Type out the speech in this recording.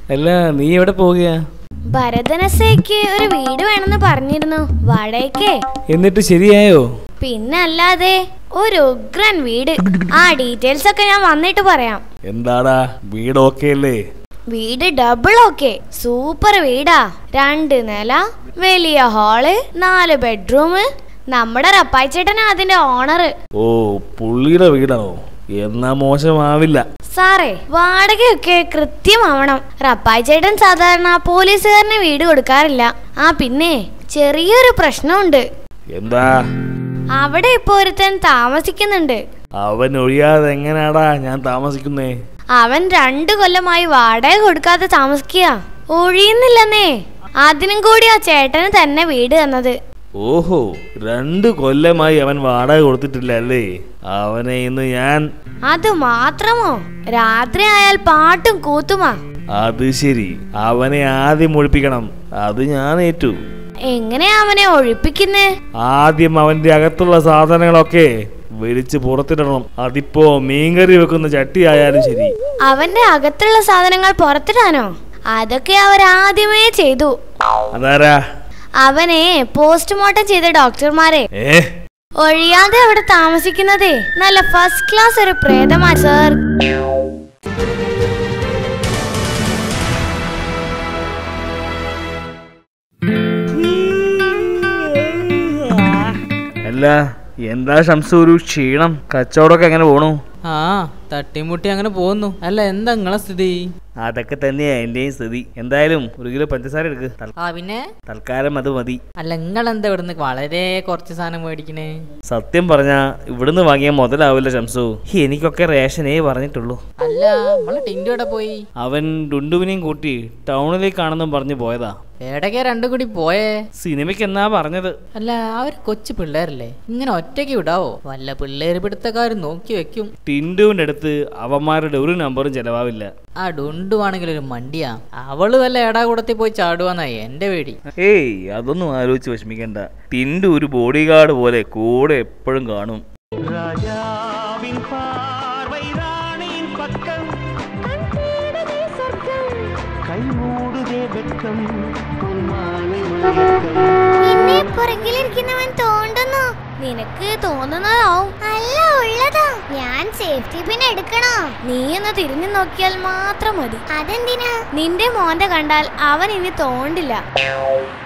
അല്ല നീ എവിടെ പോവുകയാ ഭരതനസയ്ക്ക് ഒരു വീട് വേണമെന്ന് പറഞ്ഞിരുന്നു വാടകയ്ക്കേ എന്നിട്ട് ശരിയായോ പിന്നെ അല്ലാതെ ഒരു ഉഗ്രൻ വീട് ആ ഡീറ്റെയിൽസ് ഒക്കെ ഞാൻ വന്നിട്ട് പറയാം എന്താടാ വീട് ഓക്കെ അല്ലേ വീട് ഡബിൾ ഓക്കെ സൂപ്പർ വീടാ രണ്ട് നില വലിയ ഹാള് നാല് ബെഡ്റൂം നമ്മുടെ റപ്പായി ചേട്ടനാ അതിന്റെ ഓണറ് ഓ പുള്ളിയുടെ വീടാണോ എന്നാ മോശമാവില്ല സാറേ വാടകയൊക്കെ കൃത്യമാവണം റപ്പായി ചേട്ടൻ സാധാരണ പോലീസുകാരന് വീട് കൊടുക്കാറില്ല ആ പിന്നെ ചെറിയൊരു പ്രശ്നമുണ്ട് എന്താ അവിടെ ഇപ്പൊ ഒരുത്തൻ താമസിക്കുന്നുണ്ട് അവൻ ഒഴിയാതെ എങ്ങനെയാടാ ഞാൻ താമസിക്കുന്നേ അവൻ രണ്ടു കൊല്ലമായി വാടക കൊടുക്കാതെ താമസിക്കുക ഒഴിയുന്നില്ലെന്നേ അതിനും കൂടി ആ ചേട്ടന് തന്നെ വീട് തന്നത് ഓഹോ രണ്ട് കൊല്ലമായി അവൻ വാടക കൊടുത്തിട്ടില്ല അല്ലേ അവനെ ഇന്ന് ഞാൻ അത് മാത്രമോ രാത്രി ആയാൽ പാട്ടും കൂത്തുമാ അത് ശരി അവനെ ആദ്യം ഒഴിപ്പിക്കണം അത് ഞാൻ ഏറ്റു എങ്ങനെയാ അവനെ ഒഴിപ്പിക്കുന്നേ ആദ്യം അവന്റെ അകത്തുള്ള സാധനങ്ങളൊക്കെ വലിച്ച് പുറത്തിടണം അതിപ്പോ മീൻകറി വെക്കുന്ന ചട്ടി ആയാലും ശരി അവന്റെ അകത്തുള്ള സാധനങ്ങൾ പുറത്തിടാനോ അതൊക്കെ അവരാദ്യമേ ചെയ്തു അതാരാ അവനെ പോസ്റ്റ്മോർട്ടം ചെയ്ത ഡോക്ടർമാരെ ഏ ഒഴിയാതെ അവിടെ താമസിക്കുന്നതേ നല്ല ഫസ്റ്റ് ക്ലാസ് ഒരു പ്രേതമാ സർ അല്ല എന്താ ശംസ ഒരു ക്ഷീണം കച്ചവടമൊക്കെ എങ്ങനെ പോണു ആ തട്ടിമുട്ടി അങ്ങനെ പോകുന്നു അല്ല എന്താ നിങ്ങളെ സ്ഥിതി അതൊക്കെ തന്നെയാ എന്റെയും സ്ഥിതി എന്തായാലും ഒരു കിലോ പഞ്ചസാര എടുക്ക് തൽ- ആ പിന്നെ തൽക്കാലം അത് മതി അല്ല നിങ്ങളെന്താ ഇവിടുന്ന് വളരെ കുറച്ച് സാധനം മേടിക്കണേ സത്യം പറഞ്ഞാ ഇവിടുന്ന് വാങ്ങിയ മുതലാവില്ല ശംസു എനിക്കൊക്കെ റേഷനേ പറഞ്ഞിട്ടുള്ളൂ അല്ല നമ്മളെ ടിൻഡു എവിടെ പോയി അവൻ ഡുണ്ടുവിനെയും കൂട്ടി ടൗണിലേക്കാണെന്നും പറഞ്ഞു പോയതാ എടക്കെ രണ്ടും കൂടി പോയേ സിനിമയ്ക്ക് എന്നാ പറഞ്ഞത് അല്ല അവർ കൊച്ചു പിള്ളേരല്ലേ ഇങ്ങനെ ഒറ്റയ്ക്ക് വിടാവോ വല്ല പിള്ളേര് പിടുത്തക്കാർ നോക്കി വെക്കും ടിൻഡുവിന്റെ അടുത്ത് അവന്മാരുടെ ഒരു നമ്പറും ചെലവാവില്ല ആ ഡുണ്ടു ആണെങ്കിൽ ഒരു മണ്ടിയാ അവള് വല്ല എടാകൂടത്തിൽ പോയി ചാടുവാന്നാ എന്റെ പേടി ഏയ് അതൊന്നും ആലോചിച്ച് വിഷമിക്കണ്ട ടിൻഡു ഒരു ബോഡി ഗാർഡ് പോലെ കൂടെ എപ്പോഴും കാണും നിന്നെ പുറകിലിരിക്കുന്നവൻ തോണ്ടുന്നു നിനക്ക് തോന്നുന്നതാവും അല്ല ഉള്ളതാ ഞാൻ സേഫ്റ്റി പിൻ എടുക്കണോ നീ ഒന്ന് തിരിഞ്ഞു നോക്കിയാൽ മാത്രം മതി അതെന്തിനാ നിന്റെ മോന്റെ കണ്ടാൽ അവൻ ഇനി തോണ്ടില്ല